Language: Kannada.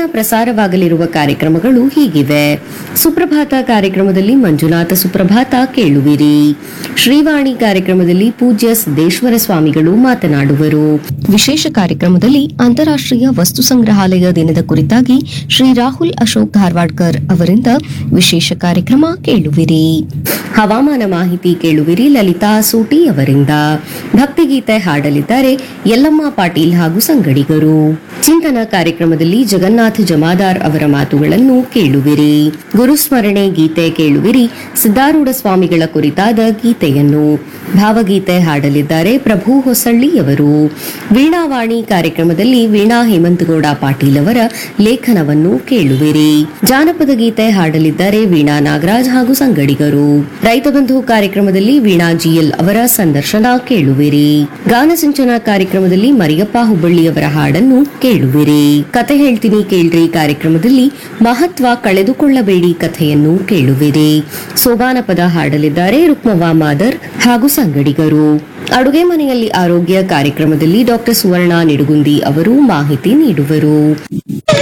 ಪ್ರಸಾರವಾಗಲಿರುವ ಕಾರ್ಯಕ್ರಮಗಳು ಹೀಗಿವೆ ಸುಪ್ರಭಾತ ಕಾರ್ಯಕ್ರಮದಲ್ಲಿ ಮಂಜುನಾಥ ಸುಪ್ರಭಾತ ಕೇಳುವಿರಿ ಶ್ರೀವಾಣಿ ಕಾರ್ಯಕ್ರಮದಲ್ಲಿ ಪೂಜ್ಯ ಸಿದ್ದೇಶ್ವರ ಸ್ವಾಮಿಗಳು ಮಾತನಾಡುವರು ವಿಶೇಷ ಕಾರ್ಯಕ್ರಮದಲ್ಲಿ ಅಂತಾರಾಷ್ಟ್ರೀಯ ವಸ್ತು ಸಂಗ್ರಹಾಲಯ ದಿನದ ಕುರಿತಾಗಿ ಶ್ರೀ ರಾಹುಲ್ ಅಶೋಕ್ ಧಾರವಾಡ್ಕರ್ ಅವರಿಂದ ವಿಶೇಷ ಕಾರ್ಯಕ್ರಮ ಕೇಳುವಿರಿ ಹವಾಮಾನ ಮಾಹಿತಿ ಕೇಳುವಿರಿ ಲಲಿತಾ ಸೂಟಿ ಅವರಿಂದ ಭಕ್ತಿಗೀತೆ ಹಾಡಲಿದ್ದಾರೆ ಯಲ್ಲಮ್ಮ ಪಾಟೀಲ್ ಹಾಗೂ ಸಂಗಡಿಗರು ಚಿಂತನ ಕಾರ್ಯಕ್ರಮದಲ್ಲಿ ಜಗನ್ನಾಥ ಜಮಾದಾರ್ ಅವರ ಮಾತುಗಳನ್ನು ಕೇಳುವಿರಿ ಗುರುಸ್ಮರಣೆ ಗೀತೆ ಕೇಳುವಿರಿ ಸಿದ್ದಾರೂಢ ಸ್ವಾಮಿಗಳ ಕುರಿತಾದ ಗೀತೆಯನ್ನು ಭಾವಗೀತೆ ಹಾಡಲಿದ್ದಾರೆ ಪ್ರಭು ಹೊಸಳ್ಳಿಯವರು ವೀಣಾವಾಣಿ ಕಾರ್ಯಕ್ರಮದಲ್ಲಿ ವೀಣಾ ಹೇಮಂತಗೌಡ ಪಾಟೀಲ್ ಅವರ ಲೇಖನವನ್ನು ಕೇಳುವಿರಿ ಜಾನಪದ ಗೀತೆ ಹಾಡಲಿದ್ದಾರೆ ವೀಣಾ ನಾಗರಾಜ್ ಹಾಗೂ ಸಂಗಡಿಗರು ರೈತ ಬಂಧು ಕಾರ್ಯಕ್ರಮದಲ್ಲಿ ವೀಣಾ ಜಿಎಲ್ ಅವರ ಸಂದರ್ಶನ ಕೇಳುವಿರಿ ಗಾನ ಸಿಂಚನ ಕಾರ್ಯಕ್ರಮದಲ್ಲಿ ಮರಿಯಪ್ಪ ಹುಬ್ಬಳ್ಳಿಯವರ ಹಾಡನ್ನು ಕೇಳುವಿರಿ ಕತೆ ಹೇಳ್ತೀನಿ ಕೇಳ್ರಿ ಕಾರ್ಯಕ್ರಮದಲ್ಲಿ ಮಹತ್ವ ಕಳೆದುಕೊಳ್ಳಬೇಡಿ ಕಥೆಯನ್ನು ಕೇಳುವಿರಿ ಸೋಬಾನ ಪದ ಹಾಡಲಿದ್ದಾರೆ ರುಕ್ಮವಾ ಮಾದರ್ ಹಾಗೂ ಸಂಗಡಿಗರು ಅಡುಗೆ ಮನೆಯಲ್ಲಿ ಆರೋಗ್ಯ ಕಾರ್ಯಕ್ರಮದಲ್ಲಿ ಡಾಕ್ಟರ್ ಸುವರ್ಣ ನಿಡುಗುಂದಿ ಅವರು ಮಾಹಿತಿ ನೀಡುವರು